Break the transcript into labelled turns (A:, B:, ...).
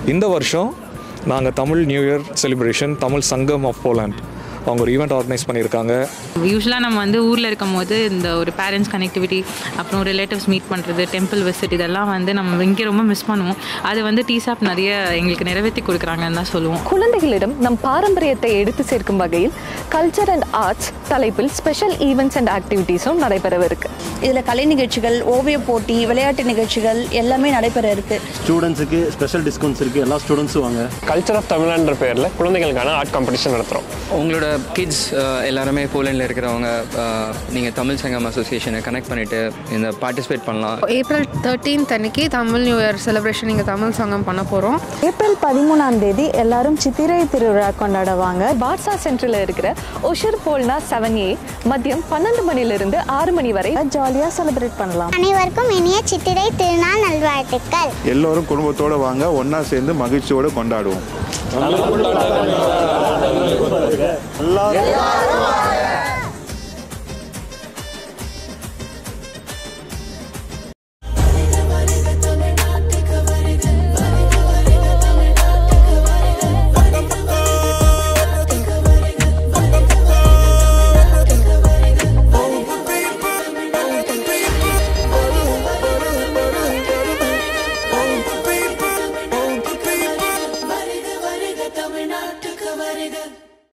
A: இந்த வருஷம் நாங்கள் Tamil new year celebration Tamil Sangam of Poland அவங்க ஒரு ஈவெண்ட் ஆர்கனைஸ் பண்ணியிருக்காங்க
B: யூஸ்வலாக நம்ம வந்து ஊரில் இருக்கும் போது இந்த ஒரு பேரண்ட்ஸ் கனெக்டிவிட்டி அப்புறம் ரிலேட்டிவ்ஸ் மீட் பண்ணுறது டெம்பிள் விசிட் இதெல்லாம் வந்து நம்ம இங்கே ரொம்ப மிஸ் பண்ணுவோம் அது வந்து டிசாப் நிறைய எங்களுக்கு நிறைவேற்றி கொடுக்குறாங்கன்னு தான் சொல்லுவோம்
C: குழந்தைகளிடம் நம் பாரம்பரியத்தை எடுத்து சேர்க்கும் வகையில் கல்ச்சர் அண்ட் ஆர்ட்ஸ் தலைப்பில் ஸ்பெஷல் ஈவெண்ட்ஸ் அண்ட் ஆக்டிவிட்டீஸும் நடைபெறவிருக்கு
D: இதில் கலை நிகழ்ச்சிகள் ஓவிய போட்டி விளையாட்டு நிகழ்ச்சிகள் எல்லாமே நடைபெற இருக்கு
E: ஸ்டூடெண்ட்ஸுக்கு ஸ்பெஷல் டிஸ்கவுண்ட்ஸ் இருக்குது எல்லா ஸ்டூடெண்ட்ஸும் வாங்க
F: கல்ச்சர் ஆஃப் தமிழ்ன்ற பேரில் குழந்தைகளுக்கான ஆர்ட் காம்படிஷன் நடத்துகிறோம்
G: உங்களோட கிட்ஸ் எல்லாருமே போலண்டில் இருக்கிறவங்க நீங்கள் தமிழ் சங்கம் அசோசியேஷனை கனெக்ட் பண்ணிவிட்டு இந்த பார்ட்டிசிபேட் பண்ணலாம்
H: ஏப்ரல் தேர்ட்டீன்த் அன்னைக்கு தமிழ் நியூ இயர் செலிப்ரேஷன் இங்கே தமிழ் சங்கம் பண்ண போகிறோம்
I: ஏப்ரல் பதிமூணாம் தேதி எல்லாரும் சித்திரை திருவிழா கொண்டாடுவாங்க
C: பார்சா சென்டரில் இருக்கிற ஒஷர் போல்னா செவன் ஏ மதியம் பன்னெண்டு மணிலிருந்து ஆறு மணி வரை
I: ஜாலியாக செலிப்ரேட் பண்ணலாம்
J: அனைவருக்கும் இனிய சித்திரை திருநாள் நல்வாழ்த்துக்கள்
K: எல்லோரும் குடும்பத்தோட வாங்க ஒன்றா சேர்ந்து மகிழ்ச்சியோடு கொண்டாடுவோம்
E: எல்லாரும்